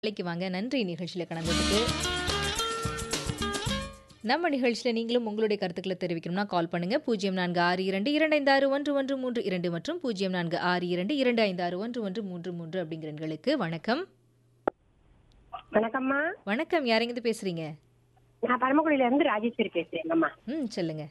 வேலைக்கு வாங்க நன்றி நிகழ்ச்சியில் கலந்ததுக்கு நம்ம நிகழ்ச்சியில் நீங்களும் உங்களுடைய கருத்துக்களை தெரிவிக்கணும்னா கால் பண்ணுங்க பூஜ்ஜியம் நான்கு ஆறு இரண்டு இரண்டு ஐந்து ஆறு ஒன்று ஒன்று மூன்று இரண்டு மற்றும் பூஜ்ஜியம் நான்கு ஆறு இரண்டு இரண்டு ஐந்து ஆறு ஒன்று ஒன்று மூன்று மூன்று அப்படிங்கிற எண்களுக்கு வணக்கம் வணக்கம்மா வணக்கம் யாரெங்கிருந்து பேசுறீங்க நான் பரமக்குடியில இருந்து ராஜேஸ்வரி பேசுறேங்கம்மா ம் சொல்லுங்க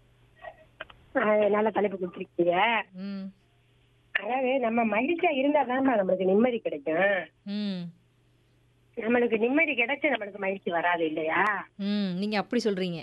ஆஹ் நல்ல தலைப்பு கொடுத்துருக்கீங்க ம் அதாவது நம்ம மகிழ்ச்சியா இருந்தா நம்மளுக்கு நிம்மதி கிடைக்கும் ம் நம்மளுக்கு நிம்மதி கிடைச்சு நம்மளுக்கு மகிழ்ச்சி வராது இல்லையா ம் நீங்க அப்படி சொல்றீங்க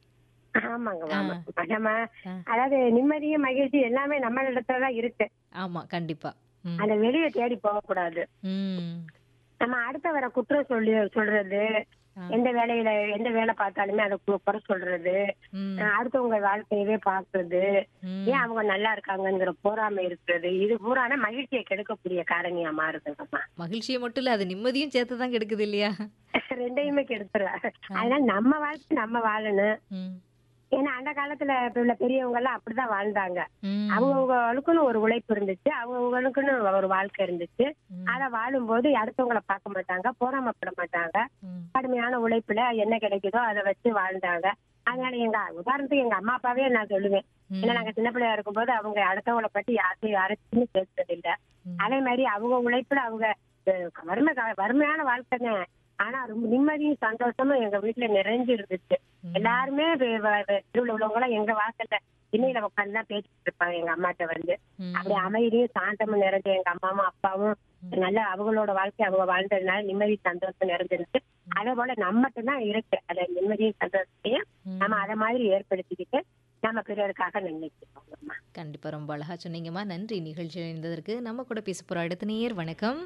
ஆமாங்க ஆமா நம்ம ஆ. அதாவது நிம்மதியும் மகிழ்ச்சி எல்லாமே நம்ம இடத்துல தான் இருக்கு ஆமா கண்டிப்பா ம் அந்த வெளியே தேடி போக கூடாது ம் நம்ம அடுத்த வர குற்றம் சொல்லி சொல்றது ஆ. எந்த வேலையில எந்த வேலை பார்த்தாலுமே அதை கு- குறை சொல்றது ம் ஆஹ் அடுத்தவங்க வாழ்க்கையவே பார்க்கறது ம் ஏன் அவங்க நல்லா இருக்காங்கங்கிற போராமை இருக்கிறது இது பூரான மகிழ்ச்சியை கெடுக்கக்கூடிய காரணியா மாறுதுங்கம்மா மகிழ்ச்சியை மட்டும் இல்ல அது நிம்மதியும் சேர்த்து தான் கெடுக்குது இல்லையா ரெண்டையுமே கெடுத்துரு அதனால நம்ம வாழ்க்கை நம்ம வாழணும் ம் ஏன்னா அந்த காலத்துல இப்ப உள்ள பெரியவங்க எல்லாம் அப்படிதான் வாழ்ந்தாங்க ம் அவங்கவுங்களுக்குன்னு ஒரு உழைப்பு இருந்துச்சு அவங்கவுங்களுக்குன்னு ஒரு வாழ்க்கை இருந்துச்சு ம். அத வாழும்போது அடுத்தவங்கள பார்க்க மாட்டாங்க போராமப்பட மாட்டாங்க ம் கடுமையான உழைப்புல என்ன கிடைக்குதோ அதை வச்சு வாழ்ந்தாங்க அதனால எங்க உதாரணத்துக்கு எங்க அம்மா அப்பாவே நான் சொல்லுவேன் ம். ஏன்னா நாங்க சின்ன பிள்ளையா இருக்கும்போது அவங்க அடுத்தவங்கள பத்தி யார்ட்டையும் யாரையும் பேசுறது இல்ல ம். அதே மாதிரி அவங்க உழைப்புல அவங்க அஹ், வறுமை கா- வறுமையான வாழ்க்கைங்க ஆனா ரொம்ப நிம்மதியும் சந்தோஷமும் எங்க வீட்டுல நிறைஞ்சு இருந்துச்சு ம். எல்லாருமே வே- வ- வ- தெருவுல உள்ளவங்க எங்க வாசல்ல திண்ணையில உட்காந்து தான் பேசிட்டு இருப்பாங்க எங்க அம்மாட்ட வந்து ம். அப்படி அமைதியும் சாந்தமும் நிறைஞ்ச எங்க அம்மாவும் அப்பாவும் நல்ல அவங்களோட வாழ்க்கை அவங்க வாழ்ந்ததுனால நிம்மதி சந்தோஷம் நிறைஞ்சிருச்சு அதே போல நம்மகிட்ட தான் இருக்கு அந்த நிம்மதியும் சந்தோஷத்தையும் ம். நம்ம அதை மாதிரி ஏற்படுத்திக்கிட்டு நம்ம பிறருக்காக நினைச்சுக்கோங்கம்மா கண்டிப்பா ரொம்ப அழகா சொன்னீங்கம்மா நன்றி நிகழ்ச்சியில் இருந்ததற்கு நம்ம கூட பேச போற அடுத்த நேயர் வணக்கம்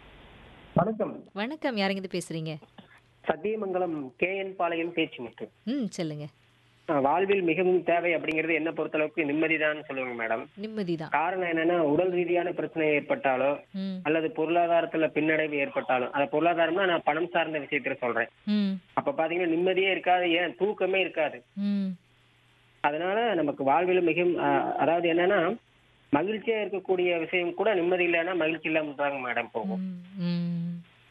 வணக்கம் வணக்கம் யாரெங்கிருந்து பேசுறீங்க சத்தியமங்கலம் கே என் பாளையம் பேச்சுமுட்டு ம் சொல்லுங்க அஹ் வாழ்வில் மிகவும் தேவை அப்படிங்கிறது என்ன பொறுத்தளவுக்கு நிம்மதிதான் சொல்லுவாங்க மேடம் நிம்மதிதான் காரணம் என்னன்னா உடல் ரீதியான பிரச்சனை ஏற்பட்டாலோ ம் அல்லது பொருளாதாரத்துல பின்னடைவு ஏற்பட்டாலும் அது பொருளாதாரம்னா நான் பணம் சார்ந்த விஷயத்துல சொல்றேன் ம் அப்ப பாத்தீங்கன்னா நிம்மதியே இருக்காது ஏன் தூக்கமே இருக்காது ம் அதனால நமக்கு வாழ்வில் மிகவும் அஹ், அதாவது என்னன்னா மகிழ்ச்சியா இருக்கக்கூடிய விஷயம் கூட நிம்மதி இல்லைன்னா மகிழ்ச்சி இல்லாம தாங்க மேடம் போகும் ம், ம்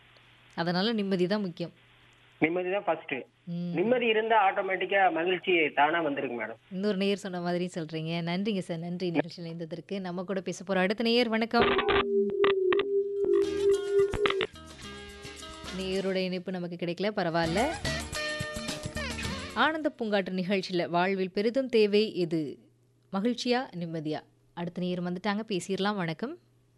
அதனால நிம்மதி தான் முக்கியம் நிம்மதி தான் ஃபர்ஸ்ட் ம் நிம்மதி இருந்தா ஆட்டோமேட்டிக்கா மகிழ்ச்சி தானா வந்துருங்க மேடம் இன்னொரு நேயர் சொன்ன மாதிரி சொல்றீங்க நன்றிங்க சார் நன்றி நிகழ்ச்சியில் இருந்ததற்கு நம்ம கூட பேச போற அடுத்த நேயர் வணக்கம் நேயரோட இணைப்பு நமக்கு கிடைக்கல பரவாயில்ல ஆனந்த பூங்காற்று நிகழ்ச்சியில் வாழ்வில் பெரிதும் தேவை எது மகிழ்ச்சியா நிம்மதியா அடுத்த நேயர் வந்துட்டாங்க பேசிடலாம் வணக்கம்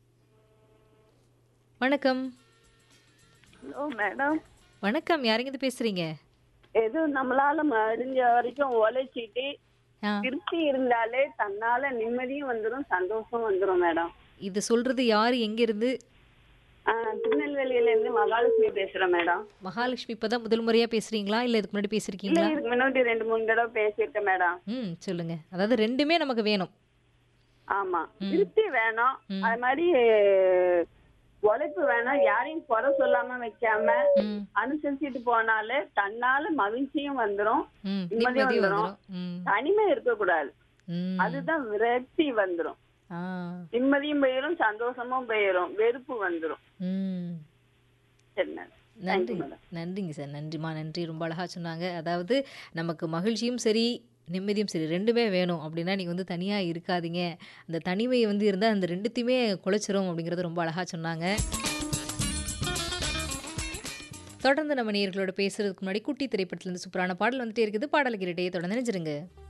வணக்கம் ஹலோ மேடம் வணக்கம் யாரெங்கிருந்து பேசுறீங்க ஏதோ நம்மளால முடிஞ்ச வரைக்கும் உழைச்சிட்டு ஆ திருப்தி இருந்தாலே தன்னால நிம்மதியும் வந்துடும் சந்தோஷம் வந்துடும் மேடம் இது சொல்றது யாரு எங்கிருந்து ஆ, திருநெல்வேலியில இருந்து மகாலட்சுமி பேசுறேன் மேடம் மகாலட்சுமி இப்பதான் முதல் முறையா பேசுறீங்களா இல்ல இதுக்கு முன்னாடி இல்ல பேசிருக்கீங்களா இதுக்கு முன்னாடி ரெண்டு மூணு தடவை பேசியிருக்கேன் மேடம் ம் சொல்லுங்க அதாவது ரெண்டுமே நமக்கு வேணும் ஆமா திருப்தி வேணும் ம். அது மாதிரி உழைப்பு வேணும் யாரையும் குறை சொல்லாம வைக்காம ம் அனுசரிச்சுட்டு போனாலே தன்னால மகிழ்ச்சியும் வந்துடும் ம் நிம்மதி நிம்மதி வந்துரும். வந்துரும் ம் தனிமை இருக்கக்கூடாது ம் அதுதான் விரக்தி வந்துடும் ஆ நிம்மதியும் போயிடும் சந்தோஷமும் போயிடும் வெறுப்பு வந்துடும் ம் சரி மேடம் நன்றி madam. நன்றிங்க சார் நன்றிம்மா நன்றி ரொம்ப அழகா சொன்னாங்க அதாவது நமக்கு மகிழ்ச்சியும் சரி நிம்மதியும் சரி ரெண்டுமே வேணும் அப்படின்னா நீங்கள் வந்து தனியாக இருக்காதீங்க அந்த தனிமை வந்து இருந்தால் அந்த ரெண்டுத்தையுமே குலைச்சிரும் அப்படிங்கிறது ரொம்ப அழகாக சொன்னாங்க தொடர்ந்து நம்ம நேயர்களோட பேசுறதுக்கு முன்னாடி குட்டி திரைப்படத்துலேருந்து சூப்பரான பாடல் வந்துட்டே இருக்குது பாடல் கேட்டுட்டே தொடர்ந்து நினைச்சிருங்க